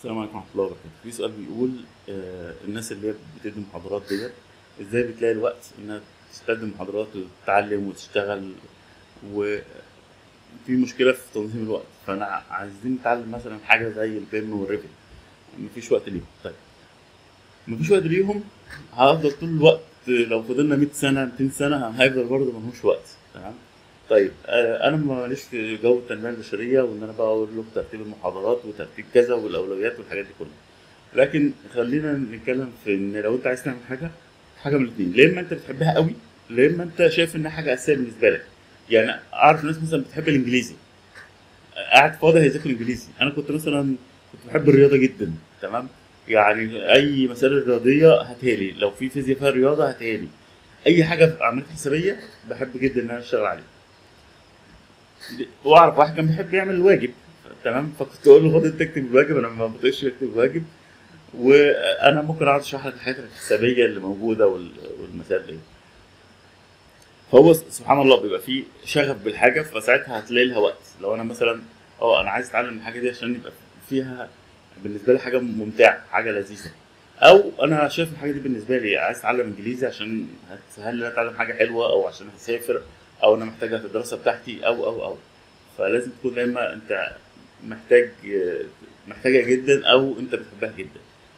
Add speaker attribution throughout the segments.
Speaker 1: السلام عليكم ورحمة الله وبركاته. في سؤال بيقول آه الناس اللي هي بتدي محاضرات ديت ازاي بتلاقي الوقت انها تقدم محاضرات وتتعلم وتشتغل وفي مشكلة في تنظيم الوقت فأنا عايزين نتعلم مثلا حاجة زي البيم والريفت مفيش وقت ليهم طيب مفيش وقت ليهم هفضل طول الوقت لو فضلنا 100 سنة 200 سنة هيفضل برضه ملهوش وقت تمام طيب آه، انا ماليش في جو التنميه البشريه وان انا بقى اقول له ترتيب المحاضرات وترتيب كذا والاولويات والحاجات دي كلها لكن خلينا نتكلم في ان لو انت عايز تعمل حاجه حاجه من الاثنين يا اما انت بتحبها قوي يا اما انت شايف انها حاجه اساسيه بالنسبه لك يعني اعرف ناس مثلا بتحب الانجليزي قاعد فاضي هيذاكر انجليزي انا كنت مثلا كنت بحب الرياضه جدا تمام يعني اي مسائل رياضيه هاتها لي لو في فيزياء فيها رياضه هاتها لي اي حاجه في عمليه حسابيه بحب جدا ان انا اشتغل عليها واعرف واحد كان بيحب يعمل الواجب تمام فكنت اقول له خد انت اكتب الواجب انا ما بطيقش اكتب الواجب وانا ممكن اقعد اشرح لك الحاجات الحسابيه اللي موجوده وال- والمسائل دي فهو سبحان الله بيبقى فيه شغف بالحاجه فساعتها هتلاقي لها وقت لو انا مثلا اه انا عايز اتعلم الحاجه دي عشان يبقى فيها بالنسبه لي حاجه ممتعه حاجه لذيذه او انا شايف الحاجه دي بالنسبه لي عايز اتعلم انجليزي عشان هتسهل لي اتعلم حاجه حلوه او عشان هسافر او انا محتاجها في الدراسه بتاعتي او او او فلازم تكون يا اما انت محتاج محتاجها جدا او انت بتحبها جدا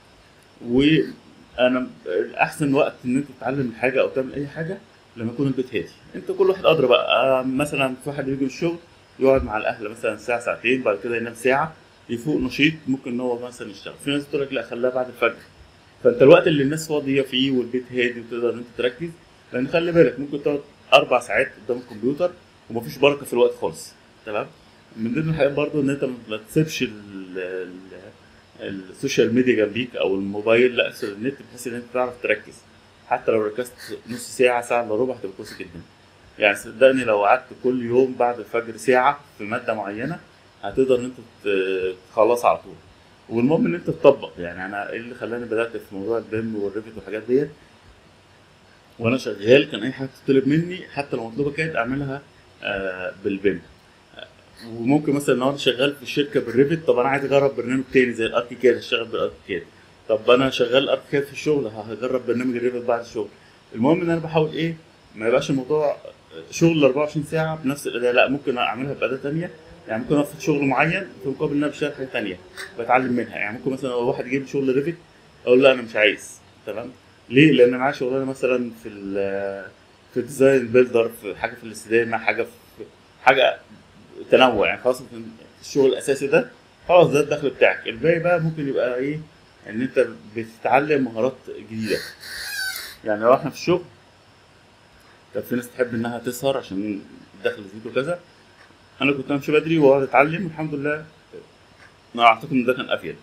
Speaker 1: وانا احسن وقت ان انت تتعلم حاجه او تعمل اي حاجه لما يكون البيت هادي انت كل واحد ادرى بقى آه، مثلا في واحد بيجي من الشغل يقعد مع الاهل مثلا ساعه ساعتين بعد كده ينام ساعه يفوق نشيط ممكن ان هو مثلا يشتغل في ناس تقول لك لا خليها بعد الفجر فانت الوقت اللي الناس فاضيه فيه والبيت هادي وتقدر ان انت تركز لان خلي بالك ممكن تقعد اربع ساعات قدام الكمبيوتر ومفيش بركه في الوقت خالص تمام من ضمن الحاجات برضو ان انت ما تسيبش ال- ال- السوشيال ميديا جنبيك او الموبايل لا اقفل النت بحيث ان انت تعرف تركز حتى لو ركزت نص ساعه ساعه الا ربع هتبقى كويس جدا يعني صدقني لو قعدت كل يوم بعد الفجر ساعه في ماده معينه هتقدر ان انت ت- تخلصها على طول والمهم ان انت تطبق يعني انا ايه اللي خلاني بدات في موضوع البيم والريفت والحاجات ديت وانا شغال كان اي حاجه تطلب مني حتى لو مطلوبه كانت اعملها آه، بالبيم وممكن مثلا لو انا شغال في الشركه بالريفت طب انا عايز اجرب برنامج تاني زي الاركيكاد اشتغل بالاركيكاد طب انا شغال اركيكاد في الشغل هجرب برنامج الريفت بعد الشغل المهم ان انا بحاول ايه ما يبقاش الموضوع شغل 24 ساعه بنفس الاداء لا ممكن اعملها باداه تانية يعني ممكن اخد شغل معين في مقابل ان انا بشتغل حاجه تانية بتعلم منها يعني ممكن مثلا لو واحد يجيب لي شغل ريفت اقول لا انا مش عايز تمام ليه؟ لان معايا شغلانه مثلا في ال في الديزاين بيلدر في حاجه في الاستدامه حاجه في حاجه تنوع يعني خلاص انت الشغل الاساسي ده خلاص ده الدخل بتاعك الباقي بقى ممكن يبقى ايه ان انت بتتعلم مهارات جديده يعني لو احنا في الشغل طب في ناس تحب انها تسهر عشان الدخل يزيد وكذا انا كنت امشي بدري واقعد اتعلم والحمد لله انا اعتقد ان ده كان افيد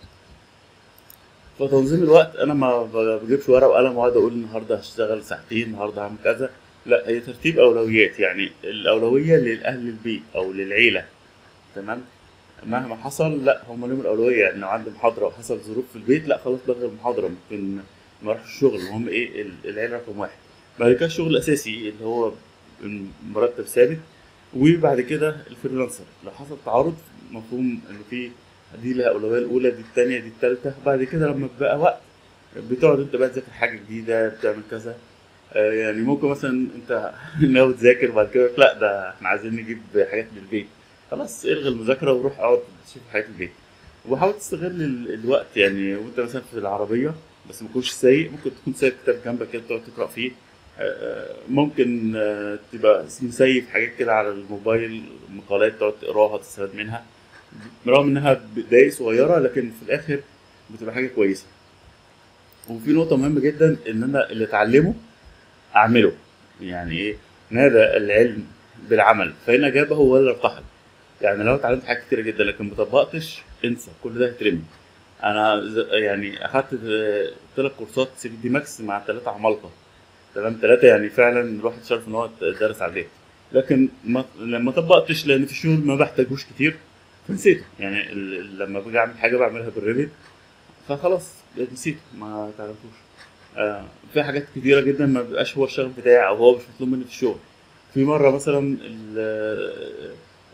Speaker 1: فتنظيم الوقت انا ما بجيبش ورقه وقلم واقعد اقول النهارده هشتغل ساعتين النهارده هعمل كذا لا هي ترتيب اولويات يعني الاولويه للاهل البيت او للعيله تمام مهما حصل لا هم لهم الاولويه يعني لو عندي محاضره وحصل ظروف في البيت لا خلاص بلغي المحاضره ممكن ما اروحش الشغل المهم ايه ال- العيله رقم واحد بعد كده الشغل الاساسي اللي هو مرتب ثابت وبعد كده الفريلانسر لو حصل تعارض مفهوم ان في دي لها الاولويه الاولى دي الثانيه دي الثالثه بعد كده لما بقى وقت بتقعد انت بقى تذاكر حاجه جديده بتعمل كذا آه، يعني ممكن مثلا انت ناوي تذاكر بعد كده لا ده احنا عايزين نجيب حاجات للبيت خلاص الغي المذاكره وروح اقعد تشوف حاجات البيت وحاول تستغل ال- الوقت يعني وانت مثلا في العربيه بس ما تكونش سايق ممكن تكون سايق كتاب جنبك كده تقعد تقرا فيه آه، ممكن آه، تبقى مسيف حاجات كده على الموبايل مقالات تقعد تقراها تستفاد منها رغم انها بداية صغيرة لكن في الاخر بتبقى حاجة كويسة وفي نقطة مهمة جدا ان انا اللي اتعلمه اعمله يعني ايه نادى العلم بالعمل فان اجابه ولا ارتحل يعني لو اتعلمت حاجات كتيرة جدا لكن ما طبقتش انسى كل ده هيترمي انا ز- يعني اخدت ثلاث كورسات سي دي ماكس مع ثلاثة عمالقة تمام ثلاثة يعني فعلا الواحد شرف ان هو درس عليه لكن ما لما طبقتش لان في الشغل ما بحتاجوش كتير فنسيته يعني ال- ال- لما باجي اعمل حاجه بعملها بالريفت فخلاص نسيته ما تعرفوش آه في حاجات كتيره جدا ما بيبقاش هو الشغف بتاعي او هو مش مطلوب مني في الشغل في مره مثلا ال-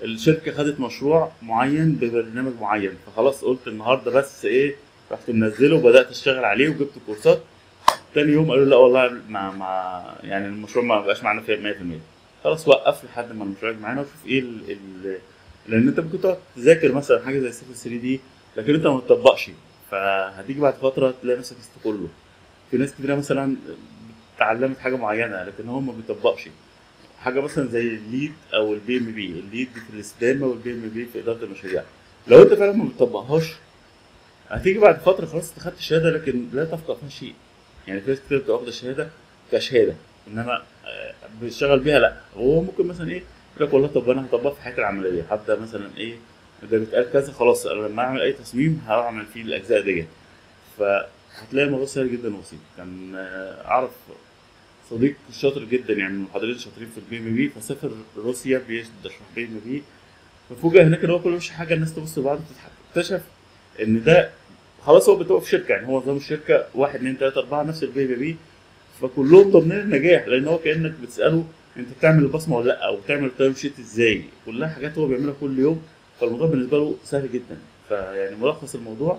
Speaker 1: الشركه خدت مشروع معين ببرنامج معين فخلاص قلت النهارده بس ايه رحت منزله وبدات اشتغل عليه وجبت كورسات تاني يوم قالوا لا والله ما ما يعني المشروع ما بقاش معانا فيه 100% خلاص وقف لحد ما المشروع يجي معانا وشوف ايه ال ال لان انت ممكن تقعد تذاكر مثلا حاجه زي سيفل 3 دي لكن انت ما بتطبقش فهتيجي بعد فتره تلاقي نفسك نسيت كله في ناس كتير مثلا اتعلمت حاجه معينه لكن هو ما بيطبقش حاجه مثلا زي الليد او البي ام بي الليد في الاستدامه والبي ام بي في اداره المشاريع لو انت فعلا ما بتطبقهاش هتيجي بعد فتره خلاص انت خدت الشهاده لكن لا تفقه فيها شيء يعني في ناس كتير بتبقى واخده الشهاده كشهاده انما آه، بيشتغل بيها لا هو ممكن مثلا ايه يقول لك والله طب انا هطبقها في حياتي العمليه هبدا مثلا ايه ده بيتقال كذا خلاص انا لما اعمل اي تصميم هعمل فيه الاجزاء ديت فهتلاقي الموضوع سهل جدا وبسيط كان آه، اعرف صديق شاطر جدا يعني من المحاضرين الشاطرين في البي ام بي فسافر روسيا بيشرح بي ام بي ففوجئ هناك ان هو كل ما يمشي حاجه الناس تبص لبعض وتضحك اكتشف ان ده خلاص هو بتوقف شركه يعني هو نظام الشركه واحد اثنين ثلاثه اربعه نفس البي ام بي فكلهم ضامنين النجاح لان هو كانك بتساله انت بتعمل البصمه ولا لا او بتعمل التايم شيت ازاي كلها حاجات هو بيعملها كل يوم فالموضوع بالنسبه له سهل جدا فيعني ملخص الموضوع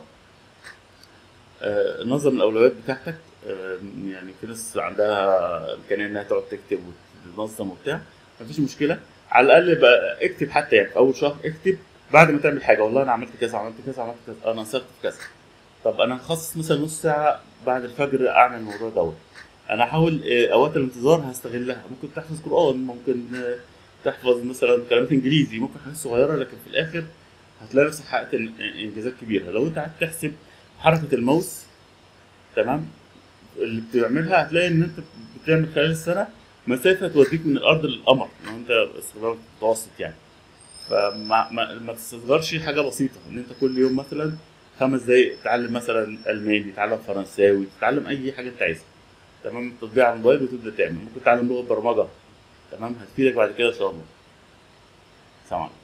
Speaker 1: آه، نظم الاولويات بتاعتك آه، يعني في ناس عندها امكانيه انها تقعد تكتب وتنظم وبتاع مفيش مشكله على الاقل بقى اكتب حتى يعني في اول شهر اكتب بعد ما تعمل حاجه والله انا عملت كذا عملت كذا عملت كذا انا نصرت في كذا طب انا هخصص مثلا نص ساعه بعد الفجر اعمل الموضوع دوت انا هحاول آه، اوقات الانتظار هستغلها ممكن تحفظ قران ممكن آه، تحفظ مثلا كلمات انجليزي ممكن حاجات صغيره لكن في الاخر هتلاقي نفسك حققت إن- انجازات كبيره لو انت قعدت تحسب حركه الماوس تمام اللي بتعملها هتلاقي ان انت بتعمل خلال السنه مسافه توديك من الارض للقمر لو انت استخدام متوسط يعني فما ما, ما تستصغرش حاجه بسيطه ان انت كل يوم مثلا خمس دقايق تتعلم مثلا الماني تتعلم فرنساوي تتعلم اي حاجه انت عايزها تمام تطبيق على الموبايل وتبدا تعمل ممكن تتعلم لغه برمجه تمام هتفيدك بعد كده ان شاء الله سلام عليكم